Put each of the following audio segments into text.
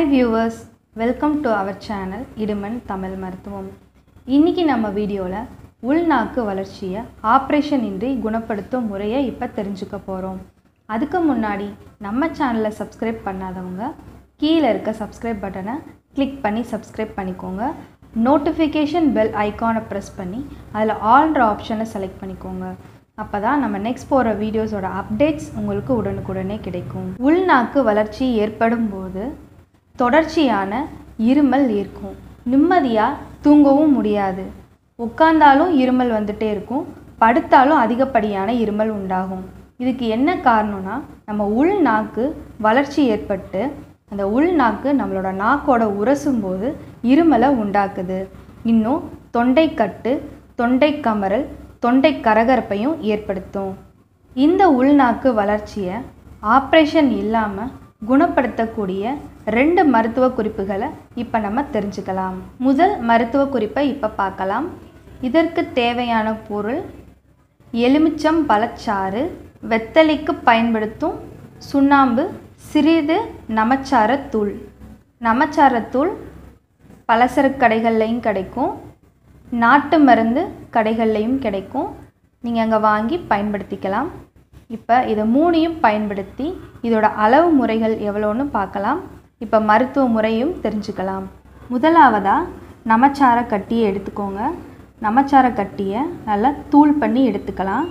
hi viewers welcome to our channel இடுமன் தமிழ் மருத்துவம் இன்றைக்கி நம்ம வீடியோவில் உள்நாக்கு வளர்ச்சியை ஆப்ரேஷன் இன்றி குணப்படுத்தும் முறையை இப்போ தெரிஞ்சுக்க போகிறோம் அதுக்கு முன்னாடி நம்ம சேனலை சப்ஸ்கிரைப் பண்ணாதவங்க கீழே இருக்க சப்ஸ்கிரைப் பட்டனை கிளிக் பண்ணி சப்ஸ்கிரைப் பண்ணிக்கோங்க நோட்டிஃபிகேஷன் பெல் ஐக்கானை ப்ரெஸ் பண்ணி அதில் ஆல்ன்ற ஆப்ஷனை செலக்ட் பண்ணிக்கோங்க அப்போ தான் நம்ம நெக்ஸ்ட் போகிற வீடியோஸோட அப்டேட்ஸ் உங்களுக்கு உடனுக்குடனே கிடைக்கும் உள்நாக்கு வளர்ச்சி ஏற்படும் போது தொடர்ச்சியான இருமல் இருக்கும் நிம்மதியாக தூங்கவும் முடியாது உட்கார்ந்தாலும் இருமல் வந்துட்டே இருக்கும் படுத்தாலும் அதிகப்படியான இருமல் உண்டாகும் இதுக்கு என்ன காரணம்னா நம்ம உள் நாக்கு வளர்ச்சி ஏற்பட்டு அந்த உள் நாக்கு நம்மளோட நாக்கோட உரசும் போது இருமலை உண்டாக்குது இன்னும் தொண்டைக்கட்டு தொண்டை கமறல் தொண்டை கரகரப்பையும் ஏற்படுத்தும் இந்த உள்நாக்கு வளர்ச்சியை ஆப்ரேஷன் இல்லாமல் குணப்படுத்தக்கூடிய ரெண்டு மருத்துவ குறிப்புகளை இப்போ நம்ம தெரிஞ்சுக்கலாம் முதல் மருத்துவ குறிப்பை இப்போ பார்க்கலாம் இதற்கு தேவையான பொருள் எலுமிச்சம் பழச்சாறு வெத்தலைக்கு பயன்படுத்தும் சுண்ணாம்பு சிறிது நமச்சாரத்தூள் நமச்சாரத்தூள் பலசரக்கு கடைகள்லையும் கிடைக்கும் நாட்டு மருந்து கடைகள்லையும் கிடைக்கும் நீங்கள் அங்கே வாங்கி பயன்படுத்திக்கலாம் இப்போ இதை மூணையும் பயன்படுத்தி இதோட அளவு முறைகள் எவ்வளோன்னு பார்க்கலாம் இப்போ மருத்துவ முறையும் தெரிஞ்சுக்கலாம் முதலாவதாக நமச்சார கட்டியை எடுத்துக்கோங்க நமச்சார கட்டியை நல்லா தூள் பண்ணி எடுத்துக்கலாம்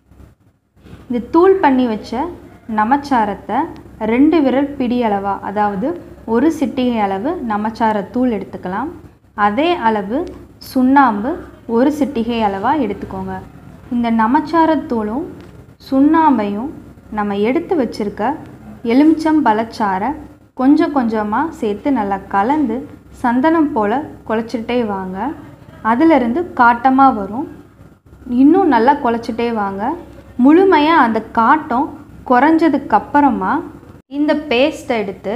இந்த தூள் பண்ணி வச்ச நமச்சாரத்தை ரெண்டு விரல் பிடி அளவா அதாவது ஒரு சிட்டிகை அளவு நமச்சார தூள் எடுத்துக்கலாம் அதே அளவு சுண்ணாம்பு ஒரு சிட்டிகை அளவாக எடுத்துக்கோங்க இந்த நமச்சாரத்தூளும் சுண்ணாம்பையும் நம்ம எடுத்து வச்சுருக்க எலுமிச்சம் பழச்சாரை கொஞ்சம் கொஞ்சமாக சேர்த்து நல்லா கலந்து சந்தனம் போல் குழச்சிட்டே வாங்க அதிலிருந்து காட்டமாக வரும் இன்னும் நல்லா குழச்சிட்டே வாங்க முழுமையாக அந்த காட்டம் குறைஞ்சதுக்கப்புறமா இந்த பேஸ்ட்டை எடுத்து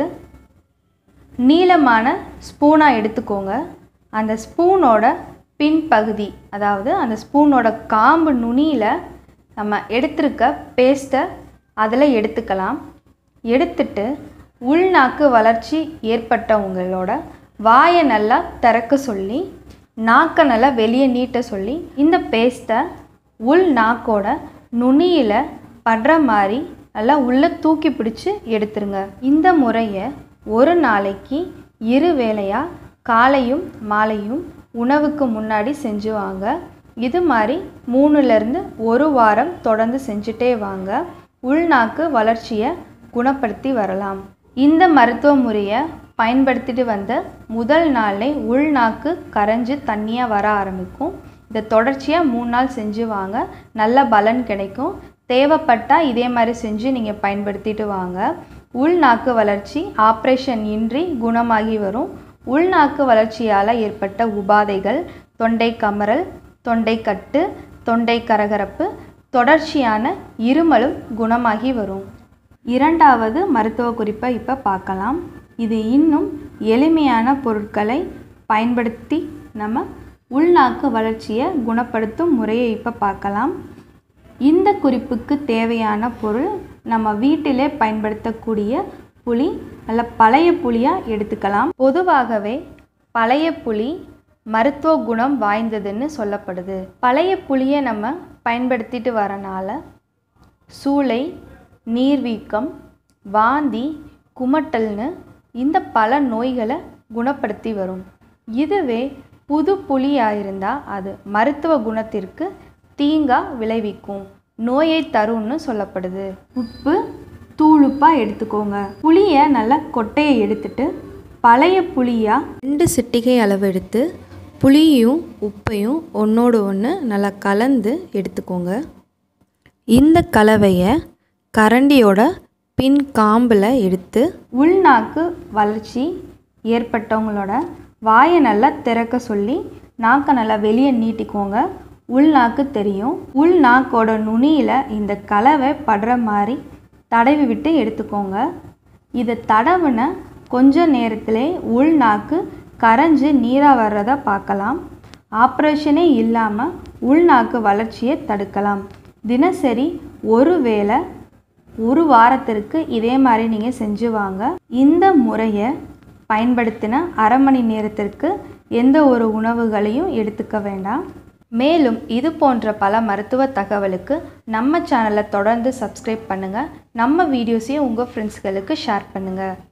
நீளமான ஸ்பூனாக எடுத்துக்கோங்க அந்த ஸ்பூனோட பின்பகுதி அதாவது அந்த ஸ்பூனோட காம்பு நுனியில் நம்ம எடுத்திருக்க பேஸ்ட்டை அதில் எடுத்துக்கலாம் எடுத்துட்டு உள்நாக்கு வளர்ச்சி ஏற்பட்டவங்களோட வாயை நல்லா திறக்க சொல்லி நாக்கை நல்லா வெளியே நீட்ட சொல்லி இந்த பேஸ்ட்டை உள் நாக்கோட நுனியில் படுற மாதிரி நல்லா உள்ளே தூக்கி பிடிச்சி எடுத்துருங்க இந்த முறையை ஒரு நாளைக்கு இரு வேளையாக காலையும் மாலையும் உணவுக்கு முன்னாடி செஞ்சு வாங்க இது மாதிரி மூணுலேருந்து ஒரு வாரம் தொடர்ந்து செஞ்சுட்டே வாங்க உள்நாக்கு வளர்ச்சியை குணப்படுத்தி வரலாம் இந்த மருத்துவ முறையை பயன்படுத்திட்டு வந்த முதல் நாளே உள்நாக்கு கரைஞ்சு தண்ணியாக வர ஆரம்பிக்கும் இதை தொடர்ச்சியாக மூணு நாள் செஞ்சு வாங்க நல்ல பலன் கிடைக்கும் தேவைப்பட்டால் இதே மாதிரி செஞ்சு நீங்கள் பயன்படுத்திட்டு வாங்க உள்நாக்கு வளர்ச்சி ஆப்ரேஷன் இன்றி குணமாகி வரும் உள்நாக்கு வளர்ச்சியால் ஏற்பட்ட உபாதைகள் தொண்டை கமறல் தொண்டை கட்டு தொண்டை கரகரப்பு தொடர்ச்சியான இருமலும் குணமாகி வரும் இரண்டாவது மருத்துவ குறிப்பை இப்போ பார்க்கலாம் இது இன்னும் எளிமையான பொருட்களை பயன்படுத்தி நம்ம உள்நாக்கு வளர்ச்சியை குணப்படுத்தும் முறையை இப்போ பார்க்கலாம் இந்த குறிப்புக்கு தேவையான பொருள் நம்ம வீட்டிலே பயன்படுத்தக்கூடிய புளி நல்ல பழைய புளியாக எடுத்துக்கலாம் பொதுவாகவே பழைய புளி மருத்துவ குணம் வாய்ந்ததுன்னு சொல்லப்படுது பழைய புளியை நம்ம பயன்படுத்திட்டு வரனால சூளை நீர்வீக்கம் வாந்தி குமட்டல்னு இந்த பல நோய்களை குணப்படுத்தி வரும் இதுவே புது புளியாக இருந்தால் அது மருத்துவ குணத்திற்கு தீங்கா விளைவிக்கும் நோயை தரும்னு சொல்லப்படுது உப்பு தூளுப்பாக எடுத்துக்கோங்க புளியை நல்லா கொட்டையை எடுத்துட்டு பழைய புளியாக ரெண்டு சிட்டிகை அளவு எடுத்து புளியும் உப்பையும் ஒன்றோடு ஒன்று நல்லா கலந்து எடுத்துக்கோங்க இந்த கலவையை கரண்டியோட பின் காம்பில் எடுத்து உள்நாக்கு வளர்ச்சி ஏற்பட்டவங்களோட வாயை நல்லா திறக்க சொல்லி நாக்கை நல்லா வெளியே நீட்டிக்கோங்க உள்நாக்கு தெரியும் உள்நாக்கோட நுனியில் இந்த கலவை படுற மாதிரி தடவி விட்டு எடுத்துக்கோங்க இதை தடவுன கொஞ்ச நேரத்திலே உள்நாக்கு கரைஞ்சு நீராக வர்றதை பார்க்கலாம் ஆப்ரேஷனே இல்லாமல் உள்நாக்கு வளர்ச்சியை தடுக்கலாம் தினசரி ஒரு வேளை ஒரு வாரத்திற்கு இதே மாதிரி நீங்கள் செஞ்சு வாங்க இந்த முறையை பயன்படுத்தின அரை மணி நேரத்திற்கு எந்த ஒரு உணவுகளையும் எடுத்துக்க வேண்டாம் மேலும் இது போன்ற பல மருத்துவ தகவலுக்கு நம்ம சேனலை தொடர்ந்து சப்ஸ்கிரைப் பண்ணுங்கள் நம்ம வீடியோஸையும் உங்கள் ஃப்ரெண்ட்ஸ்களுக்கு ஷேர் பண்ணுங்கள்